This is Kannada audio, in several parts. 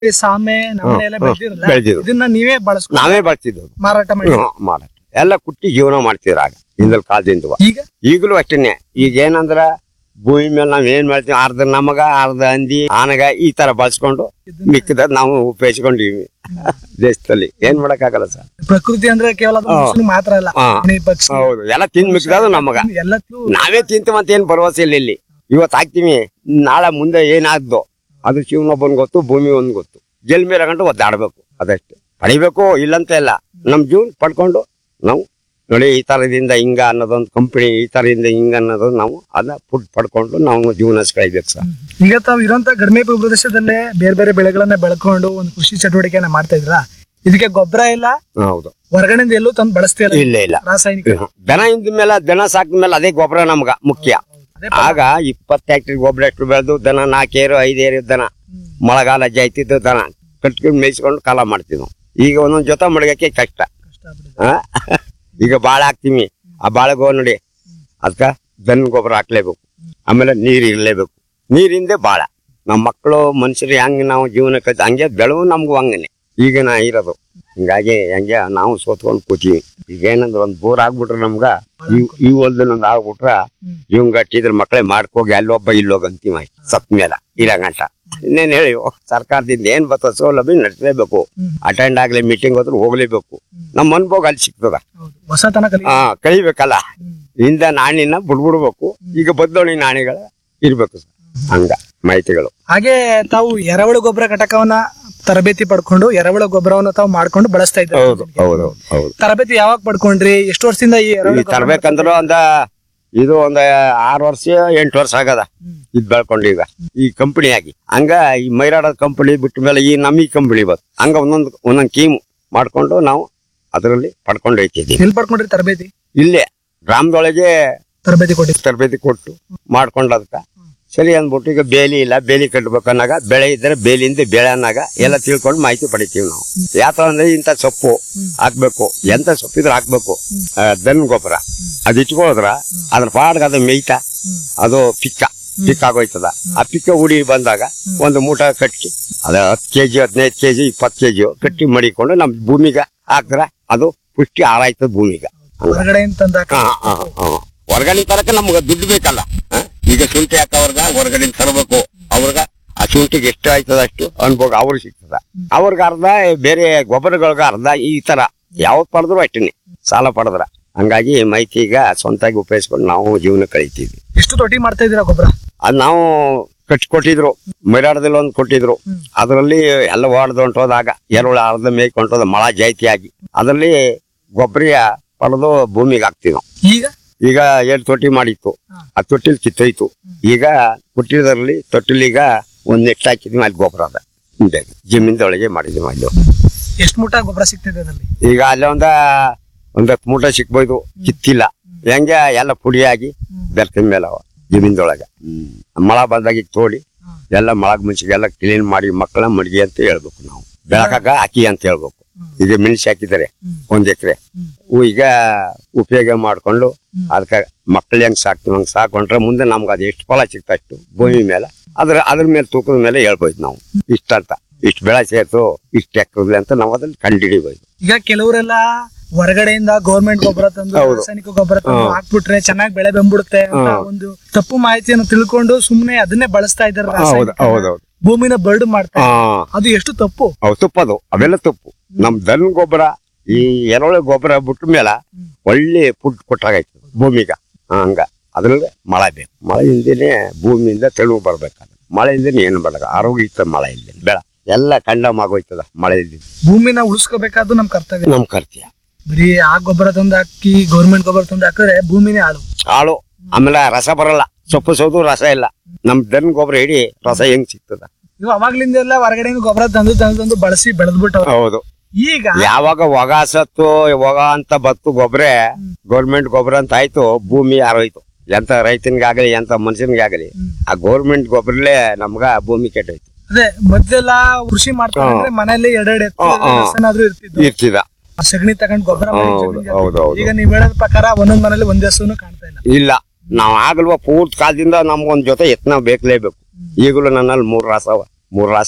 ಈ ಸಾಮೆ ನವಣೆ ಎಲ್ಲ ಹ್ಮ್, ಬೆಳೆದಿರಲ್ಲ ಬೆಳ್ದಿದ್ರು. ಇದನ್ನ ನೀವೇ ಬಳಸ್ಕೊಂಡು ನಾವೇ ಬಳಸ್ತಿದ್ದೆವು ಮಾರಾಟ ಮಾಡಿ ಮಾಡ ಎಲ್ಲ ಕುಟ್ಟಿ ಜೀವನ ಮಾಡ್ತಿದ್ರು ಆಗ ಹಿಂದಲ್ ಕಾಲದಿಂದ ಈಗ ಈಗಲೂ ಅಷ್ಟೇನೆ ಈಗ ಏನಂದ್ರ ಭೂಮಿ ಮೇಲೆ ನಾವ್ ಏನ್ ಮಾಡ್ತೀವಿ ಅರ್ಧ ನಮಗ ಅರ್ಧ ಹಂದಿ ಆನಗ ಈ ತರ ಬಳಸ್ಕೊಂಡು ಮಿಕ್ಕದ ನಾವು ಉಪಯೋಗಿಸ್ಕೊಂಡಿವಿ ದೇಶದಲ್ಲಿ ಏನ್ ಮಾಡಕ್ಕಾಗಲ್ಲ ಸರ್ ಪ್ರಕೃತಿ ಅಂದ್ರೆ ಕೇವಲ ಅದು ಮನುಷ್ಯನಿಗೆ ಮಾತ್ರ ಅಲ್ಲ ಹಾ. ಪ್ರಾಣಿ, ಪಕ್ಷಿ ಹೌದು ಎಲ್ಲ ತಿಂದ್ ಮಿಕ್ಕದ ನಮಗ ಎಲ್ಲಕ್ಕೂ ನಾವೇ ತಿಂತೀವಂತ ಏನ್ ಭರವಸೆ ಇಲ್ಲ ಇಲ್ಲಿ ಇವತ್ತು ಹಾಕ್ತೀವಿ ನಾಳೆ ಮುಂದೆ ಏನಾದ್ದು ಅದು ಶಿವನೊಬ್ಬನ್ ಗೊತ್ತು ಭೂಮಿ ಒಂದ್ ಗೊತ್ತು ಜಲ್ ಮೇಲೆ ಗಂಟು ಒದ್ದಾಡ್ಬೇಕು ಅದಷ್ಟೇ ಪಡಿಬೇಕು ಇಲ್ಲಂತ ಇಲ್ಲ ನಮ್ ಜೀವನ ಪಡ್ಕೊಂಡು ನಾವು ನೋಡಿ ಈ ತರದಿಂದ ಹಿಂಗ ಅನ್ನೋದೊಂದು ಕಂಪನಿ ಈ ತರದಿಂದ ಹಿಂಗ ಅನ್ನೋದು ನಾವು ಅದನ್ನ ಫುಡ್ ಪಡ್ಕೊಂಡು ನಾವು ಜೀವನ ಕಳಿಬೇಕು ಸರ್ ಈಗ ತಾವು ಇರುವಂತ ಕಡಿಮೆ ಪ್ರದೇಶದಲ್ಲೇ ಬೇರೆ ಬೇರೆ ಬೆಳೆಗಳನ್ನ ಬೆಳ್ಕೊಂಡು ಒಂದು ಕೃಷಿ ಚಟುವಟಿಕೆಯನ್ನ ಮಾಡ್ತಾ ಇದ್ರ ಇದಕ್ಕೆ ಗೊಬ್ಬರ ಇಲ್ಲ ಹೌದು ಹೊರಗಡೆಯಿಂದ ಎಲ್ಲೂ ತಂದು ಬಳಸ್ತಿಲ್ಲ ಇಲ್ಲ ಇಲ್ಲ ರಾಸಾಯನಿಕ ದನ ಇಂದ ಮೇಲೆ ದನ ಸಾಕಿದ ಮೇಲೆ ಅದೇ ಗೊಬ್ಬರ ನಮ್ಗ ಮುಖ್ಯ ಅದೇ ಆಗ ಇಪ್ಪತ್ತು ಟ್ಯಾಕ್ಟ್ರಿ ಗೊಬ್ಬರ ಎಷ್ಟು ಬೆಳೆದು ದನ ನಾಲ್ಕೇರು ಐದೇರು ದನ ಮಳೆಗಾಲ ಜಾಯ್ತಿದ್ದು ದನ ಕಟ್ಕೊಂಡು ಮೇಯಿಸ್ಕೊಂಡು ಕಾಲ ಮಾಡ್ತಿದ್ವು ಈಗ ಒಂದೊಂದ್ ಜೊತೆ ಮಡಗಕ್ಕೆ ಕಷ್ಟ ಕಷ್ಟ ಆಗ್ಬಿಟ್ಟಿದೆ. ಆ? ಈಗ ಬಾಳ ಹಾಕ್ತಿವಿ ಆ ಬಾಳಗೋ ನೋಡಿ ಅದಕ್ಕ ದನ ಗೊಬ್ಬರ ಹಾಕ್ಲೇಬೇಕು ಆಮೇಲೆ ನೀರ್ ಇರ್ಲೇಬೇಕು ನೀರಿಂದೆ ಬಾಳ ನಮ್ಮ ಮಕ್ಕಳು ಮನುಷ್ಯರು ಹೆಂಗ್ ನಾವು ಜೀವನ ಕಲ್ತು ಹಂಗೆ ಬೆಳವು ನಮ್ಗೂ ಹಂಗನೆ ಈಗ ನಾ ಇರೋದು ಹಿಂಗಾಗಿ ಹಂಗೆ ನಾವು ಸೋತ್ಕೊಂಡು ಕೂತೀವಿ ಈಗ ಏನಂದ್ರೆ ಒಂದ್ ಬೋರ್ ಆಗ್ಬಿಟ್ರೆ ನಮ್ಗ ಈ- ಈ ಹೊಲ್ದಲ್ಲೊಂದ್ ಆಗ್ಬಿಟ್ರ ಹ್ಮ್. ಇವ್ ಗಟ್ಟಿದ್ರೆ ಮಕ್ಕಳೇ ಮಾಡ್ಕೋಗಿ ಅಲ್ಲೊಬ್ಬ ಇಲ್ಲೋಗ ಅಂತೀವಿ ಸತ್ ಮೇಲೆ ಇರ ಗಂಟ ಇನ್ನೇನ್ ಹೇಳಿ ಸರ್ಕಾರದಿಂದ ಏನ್ ಬರ್ತದೆ ಸೌಲಭ್ಯ ನಡೆಸಲೇಬೇಕು ಹ್ಮ್. ಅಟೆಂಡ್ ಆಗ್ಲಿ ಮೀಟಿಂಗ್ ಹೋದ್ರೆ ಹೋಗ್ಲೇಬೇಕು ನಮ್ಮ ಅನುಭವ ಅಲ್ಲಿ ಸಿಗ್ತದ ಹೌದು ಹೊಸತನ ಕಲಿ ಹಾ ಕಲಿಬೇಕಲ್ಲ ಹ್ಮ್. ಇಂದ ನಾಣಿನ ಬಿಡ್ಬಿಡ್ಬೇಕು ಈಗ ಬದಲಾವಣೆ ನಾಣಿಗಳ ಇರ್ಬೇಕು ಸರ್ ಹಂಗ ಮಾಹಿತಿಗಳು ಹಾಗೆ ತಾವು ಎರೆಹುಳು ಗೊಬ್ಬರ ಘಟಕವನ್ನ ತರಬೇತಿ ಪಡ್ಕೊಂಡು ಎರೆಹುಳು ಗೊಬ್ಬರವನ್ನ ತಾವು ಮಾಡ್ಕೊಂಡು ಬಳಸ್ತಾ ಇದ್ದಾರೆ ಹೌದು ಹೌದು ಹೌದು ತರಬೇತಿ ಯಾವಾಗ ಪಡ್ಕೊಂಡ್ರಿ ಎಷ್ಟು ವರ್ಷದಿಂದ ಈ ಎರೆಹುಳು ಈ ತರ್ಬೇಕಂದ್ರ ಒಂದ ಇದು ಒಂದ ಆರು ವರ್ಷ ಎಂಟು ವರ್ಷ ಆಗದ ಹ್ಮ್. ಇದ್ ಬೆಳ್ಕೊಂಡು ಈಗ ಈ ಕಂಪನಿ ಆಗಿ ಹಂಗ ಈ ಮೈರಾಡ ಕಂಪನಿ ಬಿಟ್ಟ ಮೇಲೆ ಈ ನಮ್ಮ ಈ ಕಂಪನಿ ಬಂತು ಹಂಗ ಒಂದೊಂದ್ ಒಂದೊಂದ್ ಕೀಮ್ ಮಾಡ್ಕೊಂಡು ನಾವು ಅದರಲ್ಲಿ ಪಡ್ಕೊಂಡು ಹೋಯ್ತಿದ್ದೀವಿ ಎಲ್ಲಿ ಪಡ್ಕೊಂಡ್ರಿ ತರಬೇತಿ ಇಲ್ಲೇ ಗ್ರಾಮದೊಳಗೆ ತರಬೇತಿ ಕೊಟ್ಟಿದ್ದು ತರಬೇತಿ ಕೊಟ್ಟು ಮಾಡ್ಕೊಂಡು ಅದಕ್ಕ ಸರಿ ಅಂದ್ಬಿಟ್ಟು ಈಗ ಬೇಲಿ ಇಲ್ಲ ಬೇಲಿ ಕಟ್ಬೇಕು ಅನ್ನೋಗ ಬೆಳೆ ಇದ್ರೆ ಬೇಲಿಯಿಂದ ಬೆಳೆ ಅನ್ನಾಗ ಎಲ್ಲ ತಿಳ್ಕೊಂಡು ಮಾಹಿತಿ ಪಡಿತೀವಿ ನಾವು ಯಾತ ಅಂದ್ರೆ ಇಂಥ ಸೊಪ್ಪು ಹಾಕ್ಬೇಕು ಎಂತ ಸೊಪ್ಪಿದ್ರೆ ಹಾಕ್ಬೇಕು ಆ, ದನ ಗೊಬ್ಬರ ಅದ್ ಇಟ್ಕೊಳ್ಳೋದ್ರ ಅದ್ರ ಪಾಡ್ಗ ಅದು ಮೇಯ್ತಾ ಅದು ಪಿಕ್ಕ ಪಿಕ್ ಆಗೋಯ್ತದ ಆ ಪಿಕ್ಕ ಉಡಿ ಬಂದಾಗ ಒಂದು ಮೂಟ ಕಟ್ಟಿ ಅದ ಹತ್ತು ಕೆಜಿ ಹದಿನೈದು ಕೆಜಿ ಇಪ್ಪತ್ತು ಕೆಜಿ ಕಟ್ಟಿ ಮಡಿಕೊಂಡು ನಮ್ ಭೂಮಿಗ ಹಾಕ್ದ್ರ ಅದು ಪುಷ್ಟಿ ಹಾಳಾಯ್ತದ ಭೂಮಿಗ ಹೊರಗಡೆಯಿಂದ ತಂದಾಕ ಹಾ, ಹಾ, ಹಾ. ಹೊರಗಡೆ ತರಕ ನಮ್ಗೆ ದುಡ್ಡು ಬೇಕಲ್ಲ ಹಾ? ಈಗ ಶುಂಠಿ ಹಾಕವ್ರಗ ಹೊರಗಡೆ ತರಬೇಕು ಅವ್ರಗ ಆ ಶುಂಠಿಗೆ ಎಷ್ಟು ಆಯ್ತದ ಅಷ್ಟು ಅನ್ಭೋಗ ಅವ್ರು ಸಿಗ್ತದ ಅವ್ರಿಗೆ ಅರ್ಧ ಬೇರೆ ಗೊಬ್ಬರಗಳ್ಗ ಅರ್ಧ ಈ ತರ ಯಾವ್ದು ಪಡೆದ್ರು ಅಷ್ಟೇನೆ ಸಾಲ ಪಡೆದ್ರ ಹಂಗಾಗಿ ಮಾಹಿತಿ ಈಗ ಸ್ವಂತಾಗಿ ಉಪಯೋಗಿಸ್ಕೊಂಡು ನಾವು ಜೀವನ ಕಳಿತೀವಿ ಎಷ್ಟು ತೊಟಿ ಮಾಡ್ತಾ ಇದೀರಾ ಗೊಬ್ಬರ ಅದ್ ನಾವು ಕಟ್ಟಿ ಕೊಟ್ಟಿದ್ರು ಮೈರಾಡದಲ್ಲಿ ಒಂದು ಕೊಟ್ಟಿದ್ರು ಅದರಲ್ಲಿ ಎಲ್ಲ ಹೊಡೆದು ಹೊಂಟೋದಾಗ ಎರುಳ ಅರ್ಧ ಮೇಯ್ಕೊಂಟೋದ ಮಳ ಜಾಯ್ತಿ ಆಗಿ ಅದರಲ್ಲಿ ಗೊಬ್ಬರ ಪಡೆದು ಭೂಮಿಗೆ ಹಾಕ್ತಿವಿ ನಾವು ಈಗ ಈಗ ಎರಡು ತೊಟ್ಟಿ ಮಾಡಿತ್ತು ಆ ತೊಟ್ಟಿಲ್ ಕಿತ್ತೋಯ್ತು ಈಗ ಕೊಟ್ಟಿದ್ರಲ್ಲಿ ತೊಟ್ಟಿಲ್ ಈಗ ಒಂದ್ ನೆಟ್ ಹಾಕಿದ್ವಿ ಅಲ್ಲಿ ಗೊಬ್ಬರ ಅದ ಹಿಂದೆ ಜಮೀನ್ದೊಳಗೆ ಮಾಡಿದ್ವಿ ಅಲ್ಲಿ ಎಷ್ಟು ಮೂಟ ಗೊಬ್ಬರ ಸಿಗ್ತಿದೆ ಅದರಲ್ಲಿ ಈಗ ಅಲ್ಲೇ ಒಂದ ಒಂದ್ ಹತ್ತು ಮೂಟ ಸಿಕ್ಬೋದು ಕಿತ್ತಿಲ್ಲ ಹೆಂಗೆ ಎಲ್ಲ ಪುಡಿಯಾಗಿ ಬೆರ್ತಿನ ಮೇಲೆ ಅವ ಜಮೀನ್ದೊಳಗೆ ಮಳ ಬಂದಾಗ ಈಗ ತೋಡಿ ಎಲ್ಲ ಮಳಗ್ ಮುಂಚಿಗೆಲ್ಲ ಕ್ಲೀನ್ ಮಾಡಿ ಮಕ್ಕಳ ಮಡಿಗೆ ಅಂತ ಹೇಳ್ಬೇಕು ನಾವು ಬೆಳಕಾಗ ಹಾಕಿ ಅಂತ ಹೇಳ್ಬೇಕು ಈಗ ಮೆಣಸು ಹಾಕಿದ್ದಾರೆ ಒಂದ್ ಎಕರೆ ಈಗ ಉಪಯೋಗ ಮಾಡ್ಕೊಂಡು ಅದಕ್ಕೆ ಮಕ್ಕಳು ಹೆಂಗ್ ಸಾಕ್ತಿವಿ ಹಂಗ್ ಸಾಕೊಂಡ್ರೆ ಮುಂದೆ ನಮ್ಗೆ ಅದು ಎಷ್ಟು ಫಲ ಸಿಗ್ತಾ ಅಷ್ಟು ಭೂಮಿ ಮೇಲೆ ಅದ್ರ ಅದ್ರ ಮೇಲೆ ತೂಕದ ಮೇಲೆ ಹೇಳ್ಬೋದು ನಾವು ಇಷ್ಟ ಅಂತ ಇಷ್ಟು ಬೆಳೆ ಸೇರ್ತು ಇಷ್ಟು ಎಕರೆ ಅಂತ ನಾವು ಅದನ್ನ ಕಂಡುಹಿಡಿಬೋದು ಈಗ ಕೆಲವರೆಲ್ಲ ಹೊರಗಡೆಯಿಂದ ಗೌರ್ಮೆಂಟ್ ಗೊಬ್ಬರ ತಂದು ಹೌದು. ರಾಸಾಯನಿಕ ಗೊಬ್ಬರ ತಂದು ಹಾಕ್ಬಿಟ್ರೆ ಚೆನ್ನಾಗಿ ಬೆಳೆ ಬಂದ್ಬಿಡುತ್ತೆ ಅಂತ ಒಂದು ತಪ್ಪು ಮಾಹಿತಿಯನ್ನು ತಿಳ್ಕೊಂಡು ಸುಮ್ನೆ ಅದನ್ನೇ ಬಳಸ್ತಾ ಇದ್ದಾರೆ ಹೌದು ರಾಸಾಯನಿಕ. ಹೌದೌದು ಭೂಮಿನ ಬರ್ಡ್ ಮಾಡ್ತಾರೆ ಹಾ ಅದು ಎಷ್ಟು ತಪ್ಪು ಅವು ತುಪ್ಪದು ಅವೆಲ್ಲ ತುಪ್ಪು ನಮ್ ದನ ಗೊಬ್ಬರ ಈ ಎರೆಹುಳ ಗೊಬ್ಬರ ಬಿಟ್ಟ ಮೇಲೆ ಒಳ್ಳೆ ಫುಡ್ ಕೊಟ್ಟಾಗೈತೆ ಭೂಮಿಗ ಹಂಗ ಅದ್ರಲ್ಲಿ ಮಳೆ ಬೇಕು ಮಳೆಯಿಂದನೇ ಭೂಮಿಯಿಂದ ತೆಳುವು ಬರ್ಬೇಕಾದ್ರೆ ಮಳೆಯಿಂದನೇ ಏನು ಬರಲ್ಲ ಆರೋಗ್ಯ ಇತ್ತ ಮಳೆ ಇಲ್ಲ ಬೆಳ ಎಲ್ಲ ಕಂಡಮ್ ಆಗೋಯ್ತದ ಮಳೆ ಇಲ್ದಿದ್ದು ಭೂಮಿನ ಉಳಿಸ್ಕೋಬೇಕಾದ್ದು ನಮ್ ಕರ್ತವ್ಯ ನಮ್ ಕರ್ತೀಯ ಬರೀ ಆ ಗೊಬ್ಬರ ತಂದು ಹಾಕಿ ಗೌರ್ಮೆಂಟ್ ಗೊಬ್ಬರ ತಂದು ಹಾಕಿದ್ರೆ ಭೂಮಿನೇ ಹಾಳು ಕಾಳು ಆಮೇಲೆ ರಸ ಬರಲ್ಲ ಸೊಪ್ಪು ಸೋದು ರಸ ಇಲ್ಲ ನಮ್ ದನ ಗೊಬ್ಬರ ಹಿಡಿ ರಸ ಹೆಂಗ್ ಸಿಗ್ತದ ಇವು ಅವಾಗ್ಲಿಂದ ಎಲ್ಲ ಹೊರಗಡೆಯಿಂದ ಗೊಬ್ಬರ ತಂದು ತಂದು ತಂದು ಬಳಸಿ ಬೆಳೆದ್ಬಿಟ್ಟವ್ರು ಹೌದು ಈಗ ಯಾವಾಗ ಹೊಗ ಸತ್ತು ಹೊಗ ಅಂತ ಬತ್ತು ಗೊಬ್ಬರ ಗೌರ್ಮೆಂಟ್ ಗೊಬ್ಬರ ಅಂತ ಆಯ್ತು ಭೂಮಿ ಯಾರೋಯ್ತು ಎಂತ ರೈತನಿಗಾಗಲಿ ಎಂತ ಮನುಷ್ಯನಿಗಾಗಲಿ ಹ್ಮ್. ಆ ಗೌರ್ಮೆಂಟ್ ಗೊಬ್ಬರಲ್ಲೇ ನಮ್ಗ ಭೂಮಿ ಕೆಟ್ಟೋಯ್ತು ಅದೇ ಮೊದ್ಲೆಲ್ಲ ಕೃಷಿ ಮಾಡ್ತಾರೆ ಮನೆಯಲ್ಲಿ ಎರಡೆರಡು ಎತ್ತು ಹಾ, ಹಾ. ಹಸನಾದ್ರೂ ಇರ್ತಿದ್ವು ಇರ್ತಿದ ಆ ಸಗಣಿ ತಗೊಂಡ್ ಗೊಬ್ಬರ ಮಾಡಿ ಹೌದು, ಜಮೀನ್ಗೆ ಹೌದು, ಹೌದು. ಈಗ ನೀವ್ ಹೇಳೋದ್ ಪ್ರಕಾರ ಒಂದೊಂದ್ ಮನೇಲಿ ಒಂದ್ ಹಸುನು ಕಾಣ್ತಾ ಇಲ್ಲ ಇಲ್ಲ ನಾವ್ ಆಗಲ್ವ ಪೂರ್ತಿ ಕಾಲದಿಂದ ನಮ್ಗೊಂದ್ ಜೊತೆ ಎತ್ನ ಬೇಕಲೇಬೇಕು ಈಗಲೂ ನನ್ನಲ್ಲಿ ಮೂರ್ ರಾಸವ ಮೂರ್ ರಾಸವ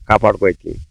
ಕಾಪಾಡ್ಕೊಯ್ತೀವಿ